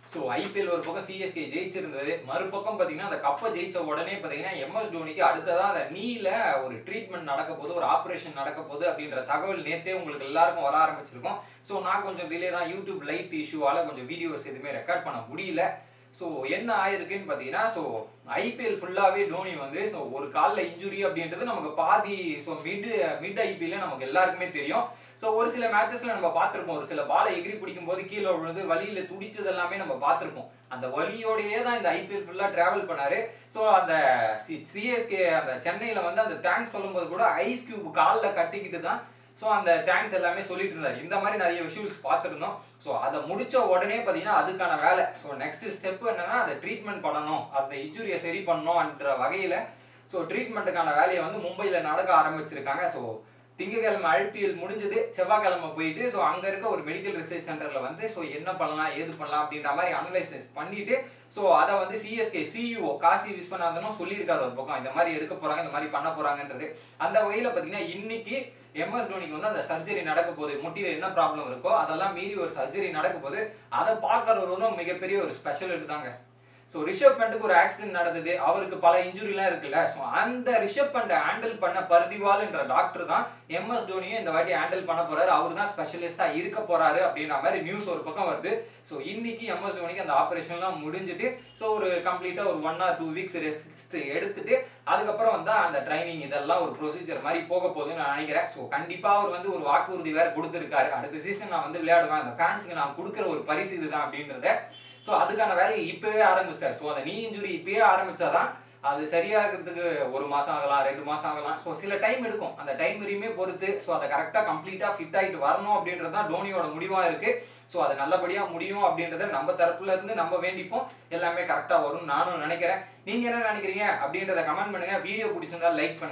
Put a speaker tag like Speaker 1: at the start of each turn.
Speaker 1: so IPL ஒரு பக்கம் CSK ஜெயிச்சிருந்தது மறுபக்கம் பார்த்தீங்கன்னா அந்த கப்பை ஜெயிச்ச உடனே பார்த்தீங்கன்னா எம்எஸ் தோனிக்கு அடுத்ததா அந்த நீல ஒரு ட்ரீட்மெண்ட் நடக்க போது ஒரு ஆப்ரேஷன் நடக்க போகுது அப்படின்ற தகவல் நேத்தே உங்களுக்கு எல்லாருக்கும் வர ஆரம்பிச்சிருக்கும் ஸோ நான் கொஞ்சம் டிலே தான் யூடியூப் லைட் இஷ்யூவால கொஞ்சம் வீடியோஸ் எதுவுமே ரெக்கார்ட் பண்ண முடியல ஸோ என்ன ஆயிருக்குன்னு பார்த்தீங்கன்னா ஸோ ஐபிஎல் ஃபுல்லாகவே தோனி வந்து ஸோ ஒரு காலில் இன்ஜுரி அப்படின்றது நமக்கு பாதி ஸோ மிட் மிட் ஐபிஎல்ல நமக்கு எல்லாருக்குமே தெரியும் ஸோ ஒரு சில மேட்சஸ்ல நம்ம பார்த்துருப்போம் ஒரு சில பாலை எகிரி பிடிக்கும் போது கீழே விழுந்து வலியில துடிச்சது எல்லாமே நம்ம பார்த்துருப்போம் அந்த வலியோடையே தான் இந்த ஐபிஎல் ஃபுல்லாக டிராவல் பண்ணாரு ஸோ அந்த சிஎஸ்கே அந்த சென்னையில் வந்து அந்த தேங்க்ஸ் சொல்லும்போது கூட ஐஸ் கியூப் காலில் கட்டிக்கிட்டு தான் ஸோ அந்த தேங்க்ஸ் எல்லாமே சொல்லிட்டு இருந்தார் இந்த மாதிரி நிறைய விஷுவல்ஸ் பார்த்துருந்தோம் ஸோ அதை முடிச்ச உடனே பார்த்தீங்கன்னா அதுக்கான வேலை ஸோ நெக்ஸ்ட் ஸ்டெப் என்னன்னா அதை ட்ரீட்மெண்ட் பண்ணணும் அந்த இன்ஜுரியை சரி பண்ணணும்ன்ற வகையில் ஸோ ட்ரீட்மெண்ட்டுக்கான வேலையை வந்து மும்பையில் நடக்க ஆரம்பிச்சிருக்காங்க ஸோ திங்கக்கிழமை ஐபிஎல் முடிஞ்சது செவ்வாய்க்கிழமை போயிட்டு ஸோ அங்கே இருக்க ஒரு மெடிக்கல் ரிசர்ச் சென்டரில் வந்து ஸோ என்ன பண்ணலாம் ஏது பண்ணலாம் அப்படின்ற மாதிரி அனலைசிஸ் பண்ணிட்டு ஸோ அதை வந்து சிஎஸ்கே சிஇஓ காசி விஸ்வநாதனும் சொல்லியிருக்காரு ஒரு பக்கம் இந்த மாதிரி எடுக்க போறாங்க இந்த மாதிரி பண்ண போறாங்கன்றது அந்த வகையில் பார்த்தீங்கன்னா இன்னைக்கு எம்எஸ் தோனிக்கு வந்து அந்த சர்ஜரி நடக்க போகுது முட்டியில் என்ன ப்ராப்ளம் இருக்கோ அதெல்லாம் மீறி ஒரு சர்ஜரி நடக்க போகுது அதை பார்க்கறவரும் மிகப்பெரிய ஒரு ஸ்பெஷல் எடுத்தாங்க ஸோ ரிஷப் பண்ட்டுக்கு ஒரு ஆக்சிடென்ட் நடந்தது அவருக்கு பல இன்ஜுரிலாம் இருக்குல்ல ஸோ அந்த ரிஷப் பண்ட்டை ஹேண்டில் பண்ண பர்திவால் என்ற டாக்டர் தான் எம்எஸ் தோனியும் இந்த வாட்டி ஹேண்டில் பண்ண போறாரு அவர் தான் ஸ்பெஷலிஸ்டா இருக்க போறாரு அப்படின்ற மாதிரி நியூஸ் ஒரு பக்கம் வருது ஸோ இன்னைக்கு எம்எஸ் தோனிக்கு அந்த ஆப்ரேஷன்லாம் முடிஞ்சுட்டு ஸோ ஒரு கம்ப்ளீட்டா ஒரு one or two weeks rest எடுத்துட்டு அதுக்கப்புறம் வந்து அந்த ட்ரைனிங் இதெல்லாம் ஒரு ப்ரொசீஜர் மாதிரி போக போகுதுன்னு நான் நினைக்கிறேன் ஸோ கண்டிப்பா அவர் வந்து ஒரு வாக்குறுதி வேற கொடுத்துருக்காரு அடுத்த சீசன் நான் வந்து விளையாடுவேன் அந்த ஃபேன்ஸுக்கு நான் கொடுக்குற ஒரு பரிசு இதுதான் அப்படின்றத ஸோ அதுக்கான வேலையை இப்பவே ஆரம்பிச்சிட்டாரு ஸோ அந்த நீ இன்ஜுரி இப்பயே ஆரம்பிச்சாதான் அது சரியாகிறதுக்கு ஒரு மாசம் ஆகலாம் ரெண்டு மாசம் ஆகலாம் ஸோ சில டைம் எடுக்கும் அந்த டைம் வரையுமே பொறுத்து ஸோ அதை கரெக்டாக கம்ப்ளீட்டாக ஃபிட் ஆகிட்டு வரணும் அப்படின்றது தான் டோனியோட முடிவாக இருக்கு ஸோ அது நல்லபடியாக முடியும் அப்படின்றத நம்ம தரப்புல இருந்து நம்ம வேண்டிப்போம் எல்லாமே கரெக்டாக வரும்னு நானும் நினைக்கிறேன் நீங்க என்ன நினைக்கிறீங்க அப்படின்றத கமெண்ட் பண்ணுங்க வீடியோ பிடிச்சிருந்தா லைக் பண்ணுங்க